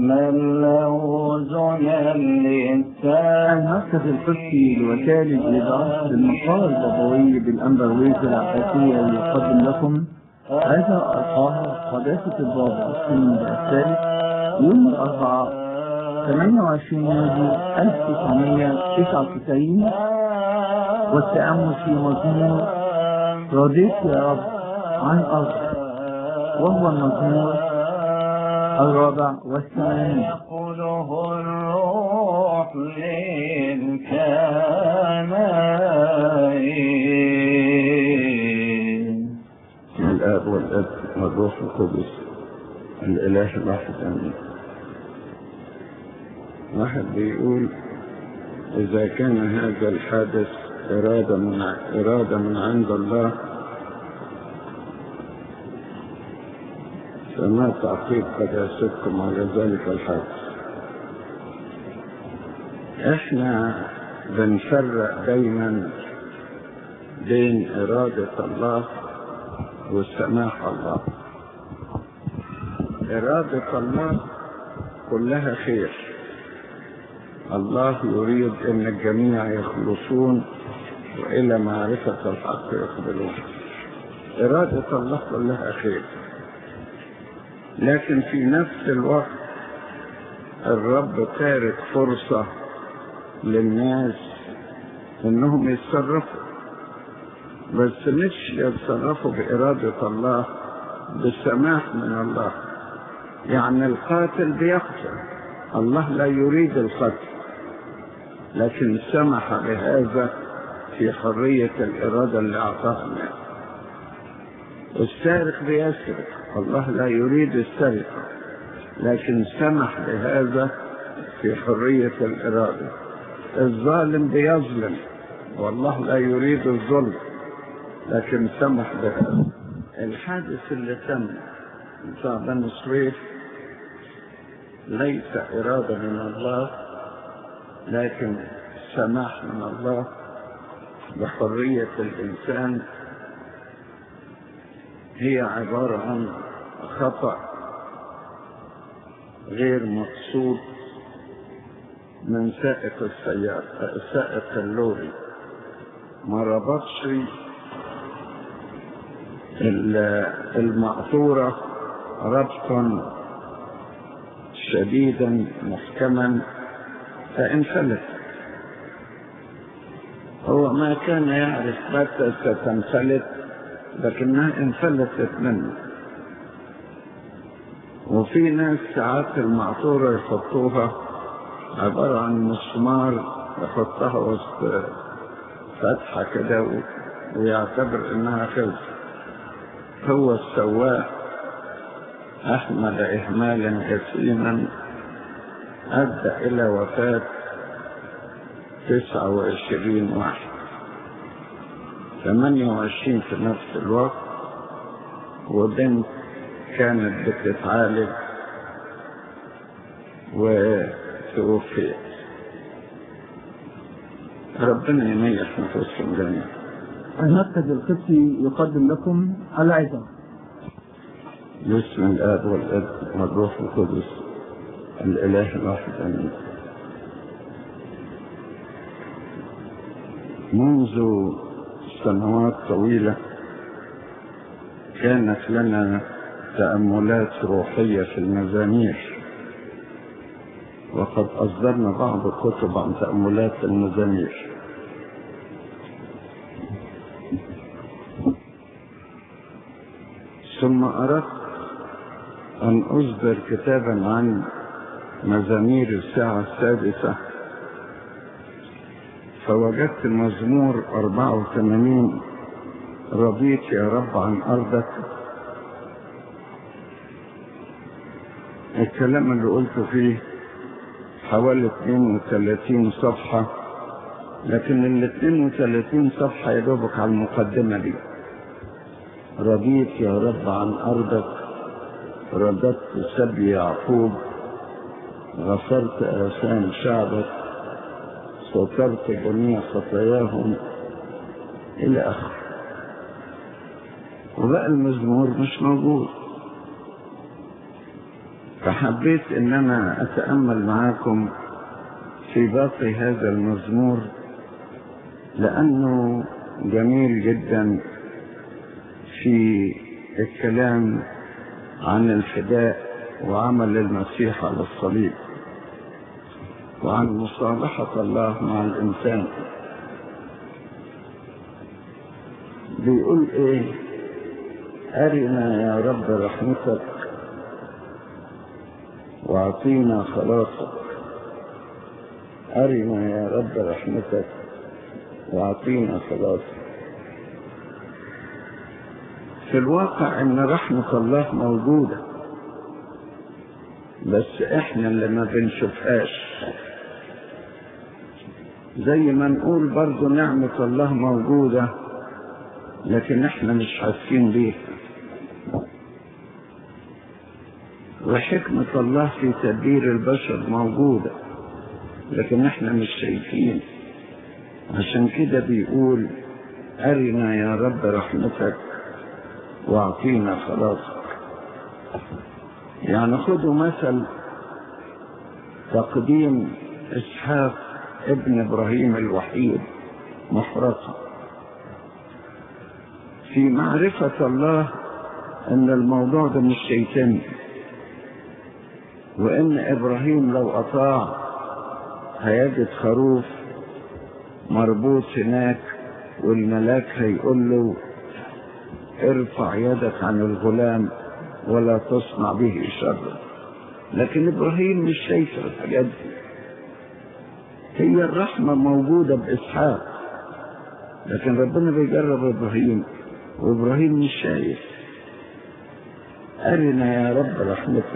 من له زنا للسان المركز القدسي لوكالة الإذاعة بالمقر البابوي بالأمبروية العباسية يقدم لكم هذا ألقاها قداسة البابا السنين الثالث يوم الأربعاء 28 يوليو 1999 والتأمل في مزمور رضيت يا رب عن أرض وهو المزمور الرابع والثمانين يقوله الروح للكنائن الآب والأب والروح القدس الإله الواحد آمين واحد بيقول إذا كان هذا الحادث إرادة من إرادة من عند الله فما تعقيب قداستكم على ذلك الحادث احنا بنفرق دايما بين إرادة الله وسماح الله إرادة الله كلها خير الله يريد أن الجميع يخلصون وإلى معرفة الحق يقبلون إرادة الله كلها خير لكن في نفس الوقت الرب تارك فرصة للناس انهم يتصرفوا بس مش يتصرفوا بإرادة الله بالسماح من الله يعني القاتل بيقتل الله لا يريد القتل لكن سمح بهذا في حرية الإرادة اللي أعطاها الناس السارق بيسرق الله لا يريد السرقة لكن سمح بهذا في حرية الإرادة الظالم بيظلم والله لا يريد الظلم لكن سمح بهذا الحادث اللي تم بتاع بني سويف ليس إرادة من الله لكن سماح من الله بحرية الإنسان هي عبارة عن خطأ غير مقصود من سائق السيارة سائق اللوري ما ربطش المقطورة ربطا شديدا محكما فانفلت هو ما كان يعرف متى ستنفلت لكنها انفلتت منه وفي ناس ساعات المعطورة يحطوها عبارة عن مسمار يحطها وسط فتحة كده ويعتبر انها خلص هو السواق احمل اهمالا جسيما ادى الى وفاة تسعة وعشرين واحد ثمانية وعشرين في نفس الوقت وبنت كانت بتتعالج وتوفيت ربنا ينيح نفوسهم جميعا المركز القدسي يقدم لكم العظة باسم الآب والأب والروح القدس الإله الواحد آمين منذ سنوات طويلة كانت لنا تأملات روحية في المزامير وقد أصدرنا بعض الكتب عن تأملات المزامير ثم أردت أن أصدر كتابا عن مزامير الساعة السادسة فوجدت مزمور 84 رضيت يا رب عن أرضك الكلام اللي قلته فيه حوالي 32 صفحة لكن ال 32 صفحة يدوبك على المقدمة دي رضيت يا رب عن أرضك رددت سبي يعقوب غفرت آثام شعبك سترت جميع خطاياهم إلى آخره وبقى المزمور مش موجود فحبيت ان انا اتأمل معاكم في باقي هذا المزمور لانه جميل جدا في الكلام عن الفداء وعمل المسيح على الصليب وعن مصالحة الله مع الإنسان بيقول إيه أرنا يا رب رحمتك وأعطينا خلاصك أرنا يا رب رحمتك وأعطينا خلاصك في الواقع ان رحمة الله موجودة بس احنا اللي ما بنشوفهاش زي ما نقول برضو نعمة الله موجودة لكن احنا مش حاسين بيها وحكمة الله في تدبير البشر موجودة لكن احنا مش شايفين عشان كده بيقول أرنا يا رب رحمتك واعطينا خلاصك يعني خذوا مثل تقديم اسحاق ابن ابراهيم الوحيد محرقا في معرفة الله ان الموضوع ده مش شيطاني وان ابراهيم لو اطاع هيجد خروف مربوط هناك والملاك هيقول له ارفع يدك عن الغلام ولا تصنع به شرا لكن ابراهيم مش شايف الحاجات دي هي الرحمة موجودة بإسحاق لكن ربنا بيجرب إبراهيم وإبراهيم مش شايف أرنا يا رب رحمتك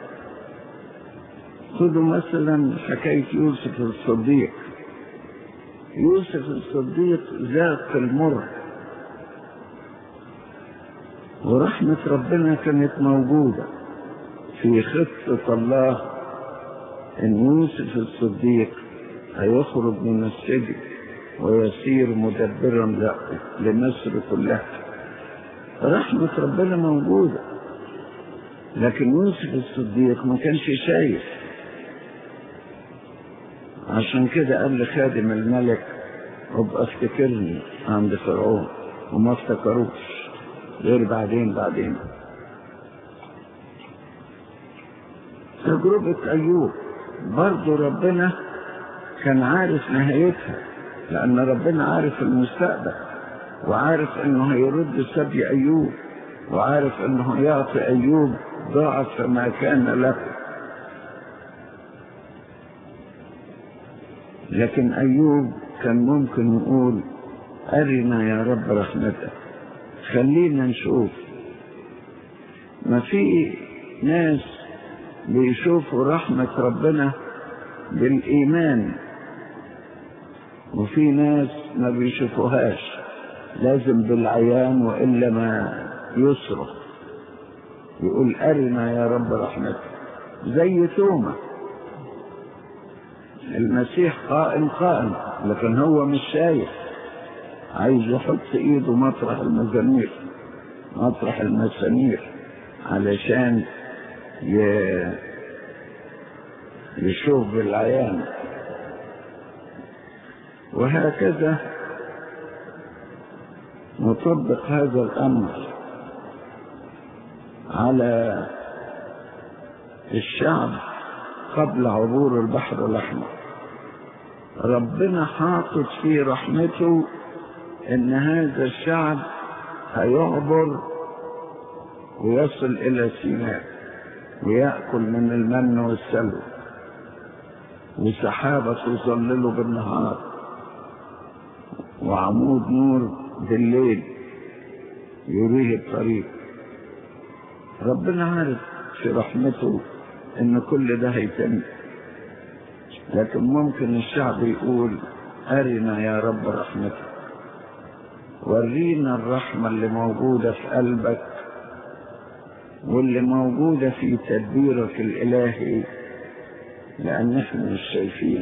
خذوا مثلا حكاية يوسف الصديق يوسف الصديق ذاق المر ورحمة ربنا كانت موجودة في خطة الله ان يوسف الصديق هيخرج من السجن ويصير مدبرا لمصر كلها رحمة ربنا موجودة لكن يوسف الصديق ما كانش شايف عشان كده قال لخادم الملك ابقى افتكرني عند فرعون وما افتكروش غير بعدين بعدين تجربة أيوب برضو ربنا كان عارف نهايتها لأن ربنا عارف المستقبل وعارف إنه هيرد سبي أيوب وعارف إنه يعطي أيوب ضعف ما كان له لكن أيوب كان ممكن يقول أرنا يا رب رحمتك خلينا نشوف ما في ناس بيشوفوا رحمة ربنا بالإيمان وفي ناس ما بيشوفوهاش لازم بالعيان وإلا ما يصرخ يقول أرنا يا رب رحمتك زي توما المسيح قائم قائم لكن هو مش شايف عايز يحط ايده مطرح المزامير مطرح المسامير علشان ي... يشوف بالعيان وهكذا نطبق هذا الامر على الشعب قبل عبور البحر الاحمر ربنا حاطط في رحمته ان هذا الشعب هيعبر ويصل الى سيناء ويأكل من المن والسلوى وسحابة تظلله بالنهار وعمود نور بالليل يريه الطريق ربنا عارف في رحمته ان كل ده هيتم لكن ممكن الشعب يقول ارنا يا رب رحمتك ورينا الرحمة اللي موجودة في قلبك واللي موجودة في تدبيرك الإلهي لأن احنا مش شايفين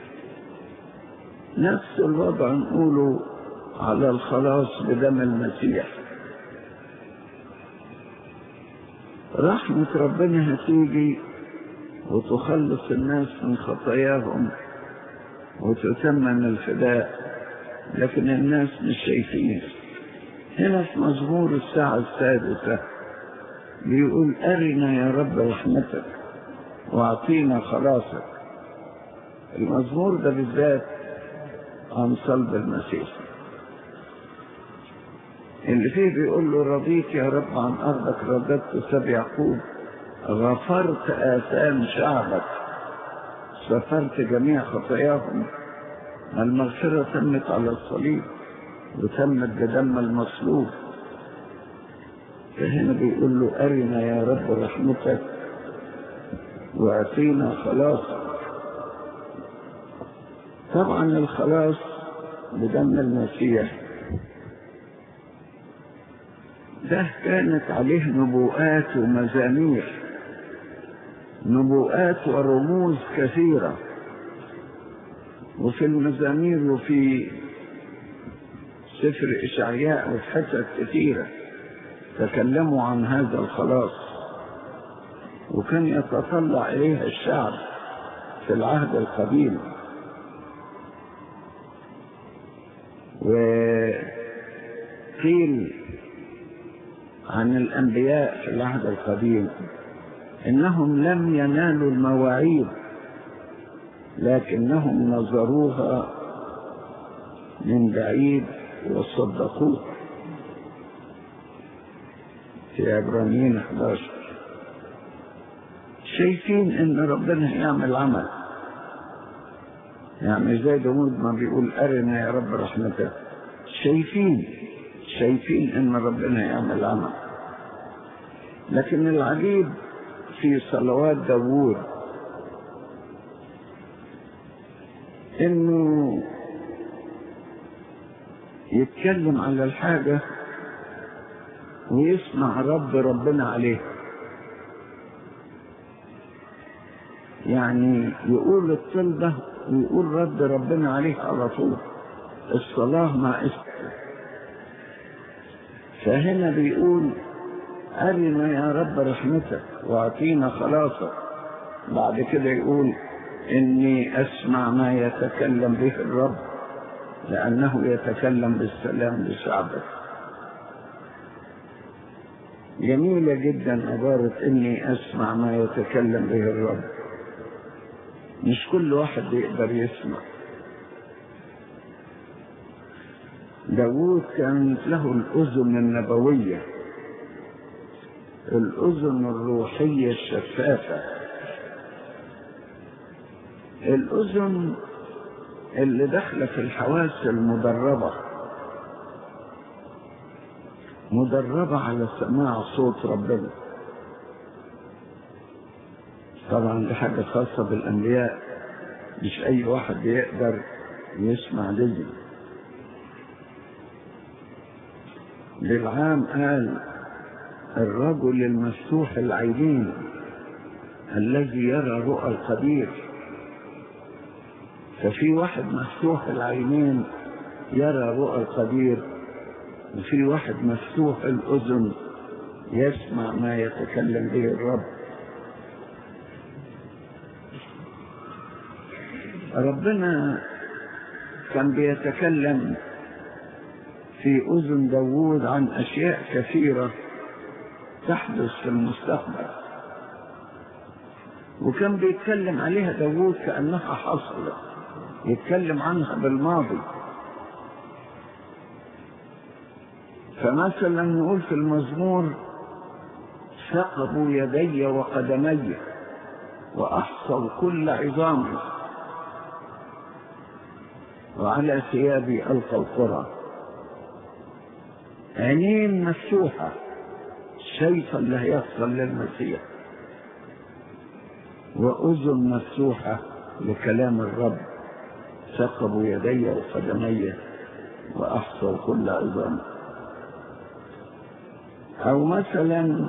نفس الوضع نقوله على الخلاص بدم المسيح رحمة ربنا هتيجي وتخلص الناس من خطاياهم وتتمم الفداء لكن الناس مش شايفين هنا في مزمور الساعة السادسة بيقول أرنا يا رب رحمتك واعطينا خلاصك المزمور ده بالذات عن صلب المسيح اللي فيه بيقول له رضيت يا رب عن أرضك رددت سب يعقوب غفرت آثام شعبك سفرت جميع خطاياهم المغفرة تمت على الصليب وتمت بدم المصلوب فهنا بيقول له أرنا يا رب رحمتك وأعطينا خلاصك طبعا الخلاص بدم المسيح ده كانت عليه نبوءات ومزامير نبوءات ورموز كثيرة وفي المزامير وفي سفر إشعياء وفي حتت كثيرة تكلموا عن هذا الخلاص وكان يتطلع إليها الشعب في العهد القديم وقيل عن الأنبياء في العهد القديم إنهم لم ينالوا المواعيد لكنهم نظروها من بعيد وصدقوها في عبرانيين 11 شايفين ان ربنا هيعمل عمل يعني زي داود ما بيقول ارنا يا رب رحمتك شايفين شايفين ان ربنا يعمل عمل لكن العجيب في صلوات داوود انه يتكلم على الحاجة ويسمع رب ربنا عليه يعني يقول الطلبة ويقول رد ربنا عليه على طول الصلاة مع اسمه فهنا بيقول أرنا يا رب رحمتك واعطينا خلاصك بعد كده يقول إني أسمع ما يتكلم به الرب لأنه يتكلم بالسلام لشعبه جميلة جدا عبارة إني أسمع ما يتكلم به الرب مش كل واحد يقدر يسمع داوود كانت له الأذن النبوية الأذن الروحية الشفافة الأذن اللي داخلة في الحواس المدربة مدربة على سماع صوت ربنا طبعا دي حاجة خاصة بالأنبياء مش أي واحد يقدر يسمع دي بالعام قال الرجل المفتوح العينين الذي يرى رؤى القدير ففي واحد مفتوح العينين يرى رؤى القدير وفي واحد مفتوح الأذن يسمع ما يتكلم به الرب ربنا كان بيتكلم في أذن داوود عن أشياء كثيرة تحدث في المستقبل وكان بيتكلم عليها داوود كأنها حصلت يتكلم عنها بالماضي فمثلا نقول في المزمور ثقبوا يدي وقدمي وأحصوا كل عظامي وعلى ثيابي ألقى القرى عينين مفتوحة شايفة اللي هيحصل للمسيح وأذن مفتوحة لكلام الرب ثقبوا يدي وقدمي وأحصوا كل عظام أو مثلا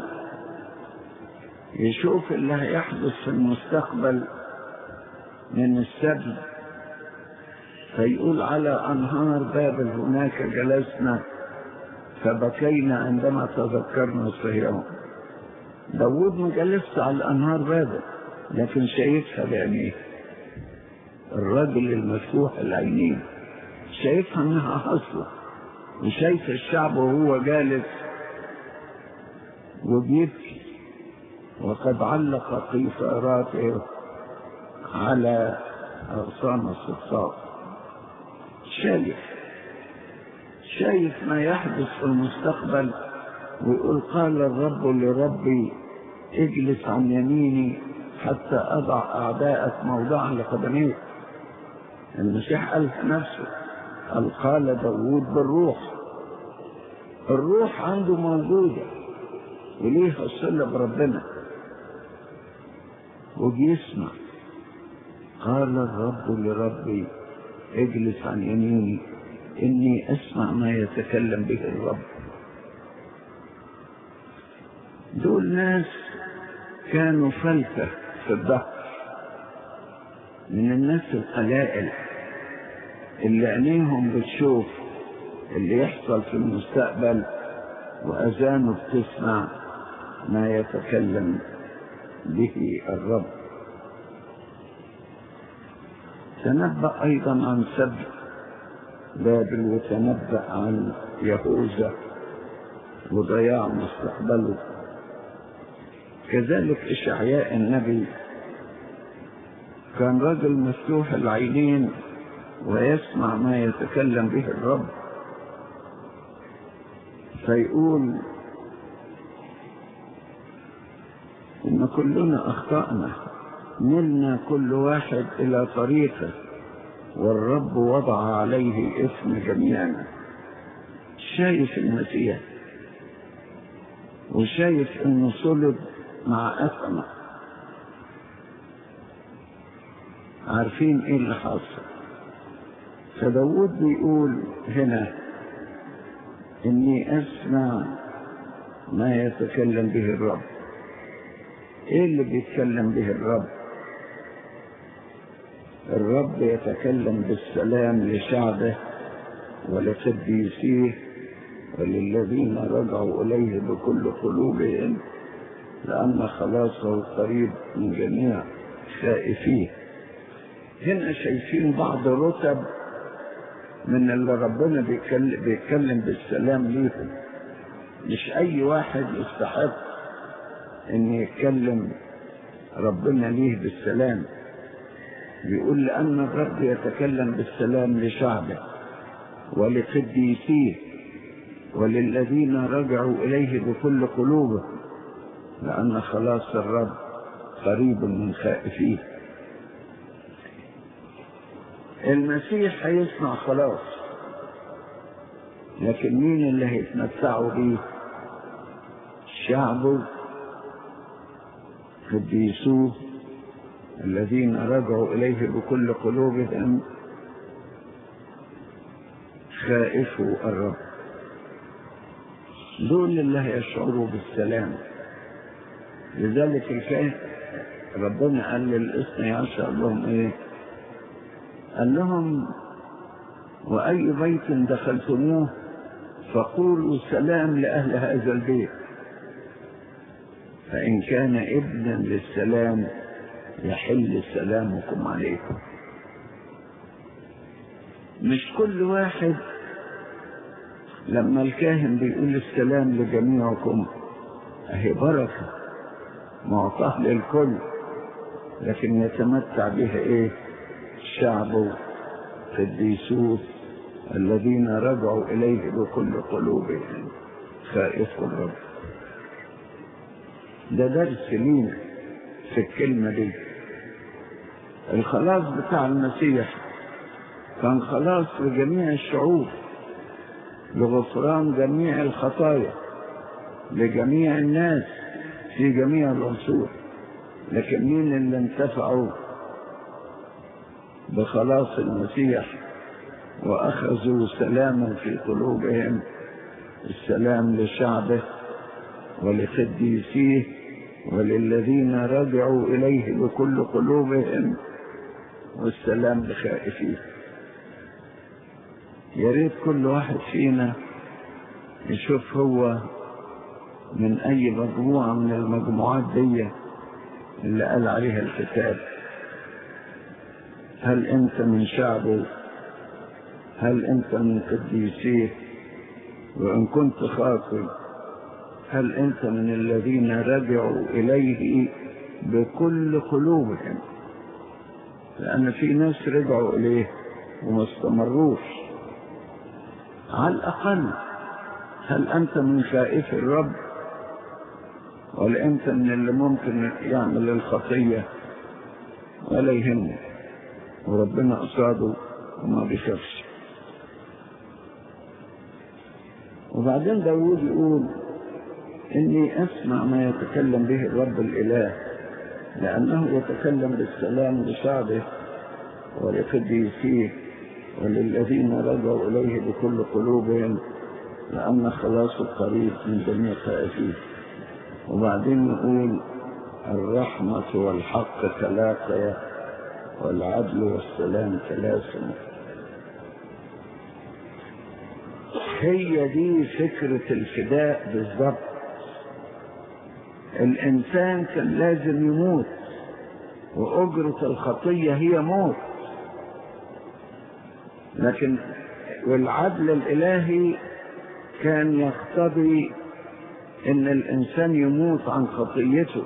يشوف اللي هيحدث في المستقبل من السبي فيقول على أنهار بابل هناك جلسنا فبكينا عندما تذكرنا صهيون داود ما جلس على الأنهار بابل لكن شايفها بعينيه الرجل المفتوح العينين شايفها انها حصلة وشايف الشعب وهو جالس وبيبكي وقد علق قيثاراته على أغصان الصفات شايف شايف ما يحدث في المستقبل ويقول قال الرب لربي اجلس عن يميني حتى أضع أعداءك موضعا لقدميك المسيح قال نفسه قال قال داوود بالروح الروح عنده موجودة وليها صلة بربنا وبيسمع قال الرب لربي اجلس عن يميني إني أسمع ما يتكلم به الرب دول ناس كانوا فلتة في الظهر من الناس القلائل اللي عينيهم بتشوف اللي يحصل في المستقبل وأذانه بتسمع ما يتكلم به الرب تنبأ أيضا عن سبع بابل وتنبأ عن يهوذا وضياع مستقبله كذلك إشعياء النبي كان رجل مفتوح العينين ويسمع ما يتكلم به الرب فيقول إن كلنا أخطأنا ملنا كل واحد إلى طريقه والرب وضع عليه اسم جميعنا شايف المسيح وشايف انه صلب مع أسمى عارفين ايه اللي حاصل فداود بيقول هنا اني اسمع ما يتكلم به الرب ايه اللي بيتكلم به الرب الرب يتكلم بالسلام لشعبه ولقديسيه وللذين رجعوا إليه بكل قلوبهم لأن خلاصه قريب من جميع خائفيه هنا شايفين بعض رتب من اللي ربنا بيتكلم, بيتكلم بالسلام ليهم مش أي واحد يستحق إن يتكلم ربنا ليه بالسلام بيقول لأن الرب يتكلم بالسلام لشعبه ولقديسيه وللذين رجعوا إليه بكل قلوبهم لأن خلاص الرب قريب من خائفيه المسيح هيصنع خلاص لكن مين اللي هيتمتعوا بيه شعبه قديسوه الذين رجعوا إليه بكل قلوبهم خائفوا الرب دول اللي هيشعروا بالسلام لذلك الكاهن ربنا قال للاثني عشر لهم ايه قال لهم واي بيت دخلتموه فقولوا سلام لاهل هذا البيت فان كان ابنا للسلام يحل سلامكم عليكم مش كل واحد لما الكاهن بيقول السلام لجميعكم اهي بركة معطاه للكل لكن يتمتع بها ايه شعبه قديسوه الذين رجعوا اليه بكل قلوبهم خائف الرب ده درس لينا في الكلمة دي الخلاص بتاع المسيح كان خلاص لجميع الشعوب لغفران جميع الخطايا لجميع الناس في جميع العصور لكن مين اللي انتفعوا بخلاص المسيح واخذوا سلاما في قلوبهم السلام لشعبه ولقديسيه وللذين رجعوا اليه بكل قلوبهم والسلام لخائفيه يا ريت كل واحد فينا يشوف هو من اي مجموعة من المجموعات دي اللي قال عليها الكتاب هل انت من شعبه هل انت من قديسيه وان كنت خاطئ هل انت من الذين رجعوا اليه بكل قلوبهم لان في ناس رجعوا اليه وما استمروش على الاقل هل انت من خائف الرب ولا انت من اللي ممكن يعمل الخطيه ولا يهمه وربنا قصاده وما بيخافش وبعدين داود يقول إني أسمع ما يتكلم به الرب الإله لأنه يتكلم بالسلام لشعبه ولقديسيه وللذين رجعوا إليه بكل قلوبهم لأن خلاص القريب من جميع خائفيه وبعدين نقول الرحمة والحق تلاقيا والعدل والسلام تلاسما هي دي فكرة الفداء بالضبط الإنسان كان لازم يموت وأجرة الخطية هي موت لكن والعدل الإلهي كان يقتضي إن الإنسان يموت عن خطيته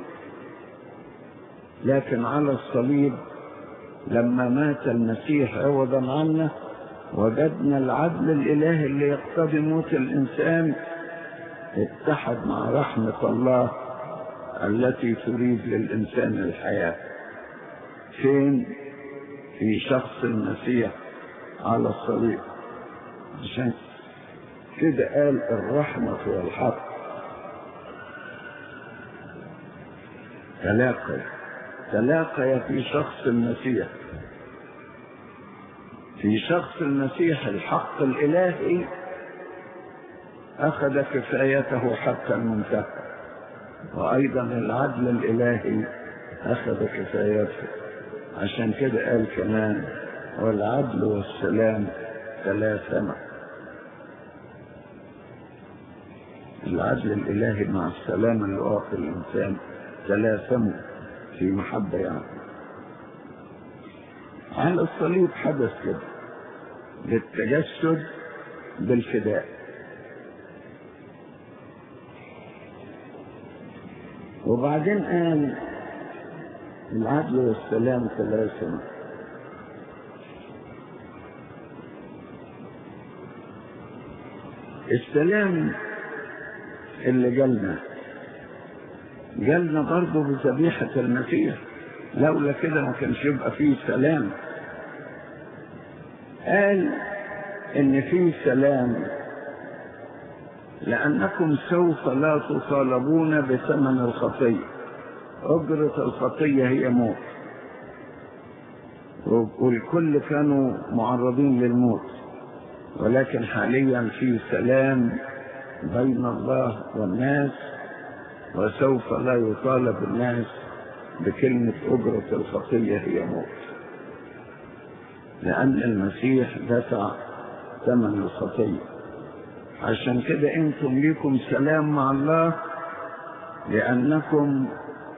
لكن على الصليب لما مات المسيح عوضا عنا وجدنا العدل الإلهي اللي يقتضي موت الإنسان اتحد مع رحمة الله التي تريد للإنسان الحياة فين في شخص المسيح على الصليب عشان كده قال الرحمة والحق تلاقي تلاقي في شخص المسيح في شخص المسيح الحق الإلهي أخذ كفايته حتى المنتهى وأيضا العدل الإلهي أخذ كفايته عشان كده قال كمان والعدل والسلام تلاسما العدل الإلهي مع السلام اللي واقع الإنسان تلاسموا في محبة يعني على الصليب حدث كده للتجسد بالفداء وبعدين قال العدل والسلام تلاسما السلام اللي جالنا جالنا برضه بذبيحة المسيح لولا كده ما كانش يبقى فيه سلام قال ان فيه سلام لانكم سوف لا تطالبون بثمن الخطيه اجره الخطيه هي موت والكل كانوا معرضين للموت ولكن حاليا في سلام بين الله والناس وسوف لا يطالب الناس بكلمة أجرة الخطية هي موت لأن المسيح دفع ثمن الخطية عشان كده انتم ليكم سلام مع الله لأنكم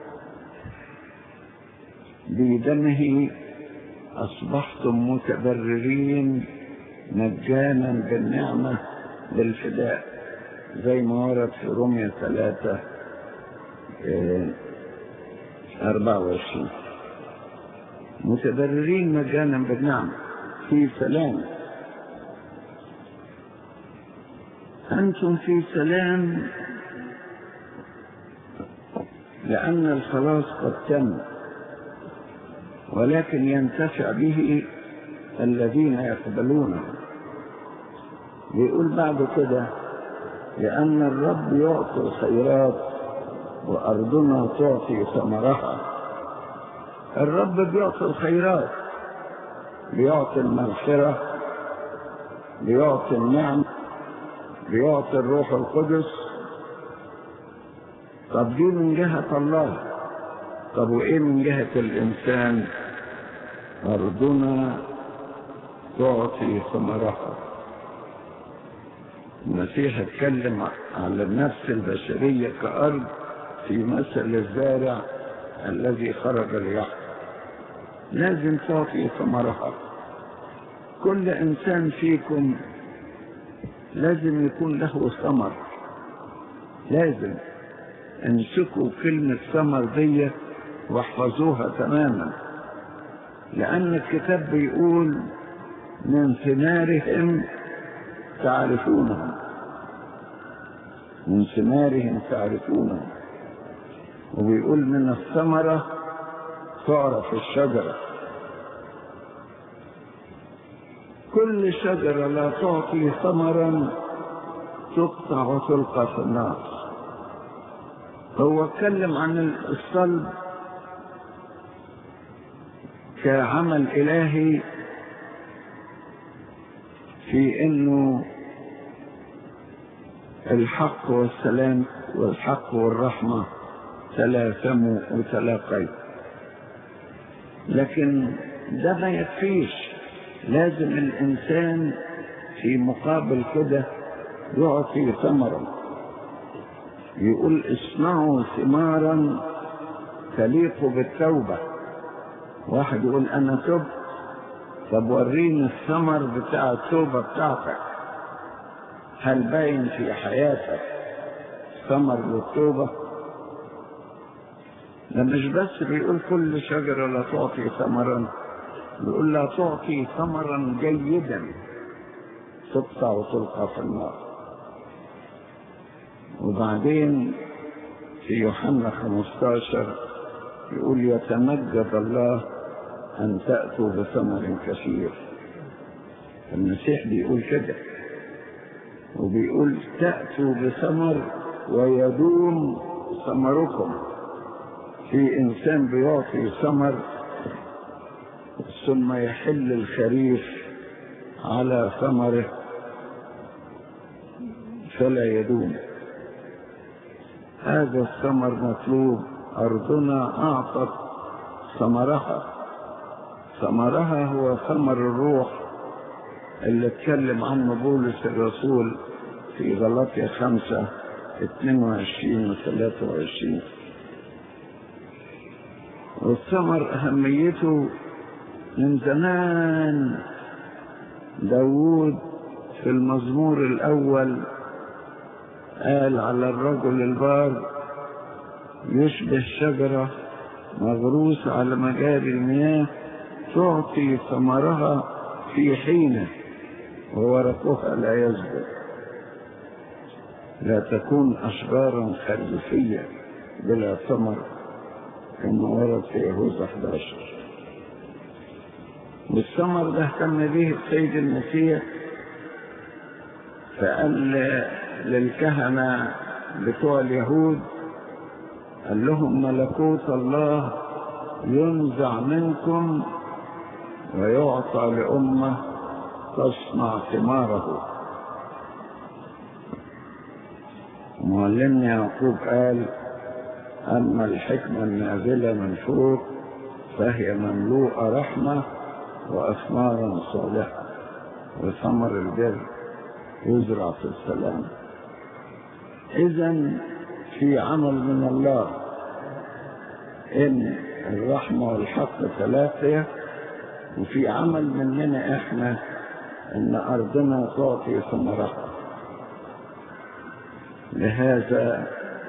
بدمه أصبحتم متبررين مجانا بالنعمة بالفداء زي ما ورد في رومية ثلاثة أربعة وعشرين متبررين مجانا بالنعمة في سلام أنتم في سلام لأن الخلاص قد تم ولكن ينتفع به الذين يقبلونه بيقول بعد كده لأن الرب يعطي الخيرات وأرضنا تعطي ثمرها الرب بيعطي الخيرات بيعطي المغفرة بيعطي النعم بيعطي الروح القدس طب دي من جهة الله طب وإيه من جهة الإنسان أرضنا تعطي ثمرها المسيح اتكلم على النفس البشرية كأرض في مثل الزارع الذي خرج ليحصد لازم تعطي ثمرها كل انسان فيكم لازم يكون له ثمر لازم امسكوا كلمة ثمر دي واحفظوها تماما لأن الكتاب بيقول من ثمارهم تعرفونهم من ثمارهم تعرفونهم وبيقول من الثمرة تعرف الشجرة كل شجرة لا تعطي ثمرا تقطع وتلقى في النار هو اتكلم عن الصلب كعمل إلهي في انه الحق والسلام والحق والرحمة تلاثموا وتلاقيوا لكن ده ما يكفيش لازم الإنسان في مقابل كده يعطي ثمرا يقول اصنعوا ثمارا تليق بالتوبة واحد يقول أنا تبت طب وريني الثمر بتاع التوبة بتاعتك هل باين في حياتك ثمر للتوبة ده مش بس بيقول كل شجرة لا تعطي ثمرا بيقول لا تعطي ثمرا جيدا تقطع وتلقى في النار وبعدين في يوحنا 15 يقول يتمجد الله أن تأتوا بثمر كثير المسيح بيقول كده وبيقول تأتوا بثمر ويدوم ثمركم في إنسان بيعطي ثمر ثم يحل الخريف على ثمره فلا يدوم هذا الثمر مطلوب أرضنا أعطت ثمرها ثمرها هو ثمر الروح اللي اتكلم عنه بولس الرسول في غلطية خمسة 22 و 23 والثمر أهميته من زمان داوود في المزمور الأول قال على الرجل البار يشبه شجرة مغروسة على مجاري المياه تعطي ثمرها في حينه وورقها لا يزبط لا تكون أشجارا خريفية بلا ثمر كما ورد في يهوذا 11 والثمر ده اهتم به السيد المسيح فقال للكهنة بتوع اليهود قال لهم ملكوت الله ينزع منكم ويعطى لأمة تصنع ثماره معلمنا يعقوب قال أما الحكمة النازلة من فوق فهي مملوءة رحمة وأثمارا صالحة وثمر البر يزرع في السلام إذا في عمل من الله إن الرحمة والحق ثلاثة وفي عمل مننا إحنا إن أرضنا تعطي ثمرها لهذا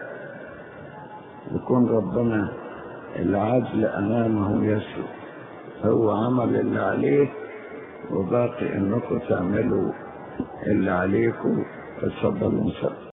يكون ربنا العدل أمامه يسلك هو عمل اللي عليه وباقي انكم تعملوا اللي عليكم اتفضلوا نصلي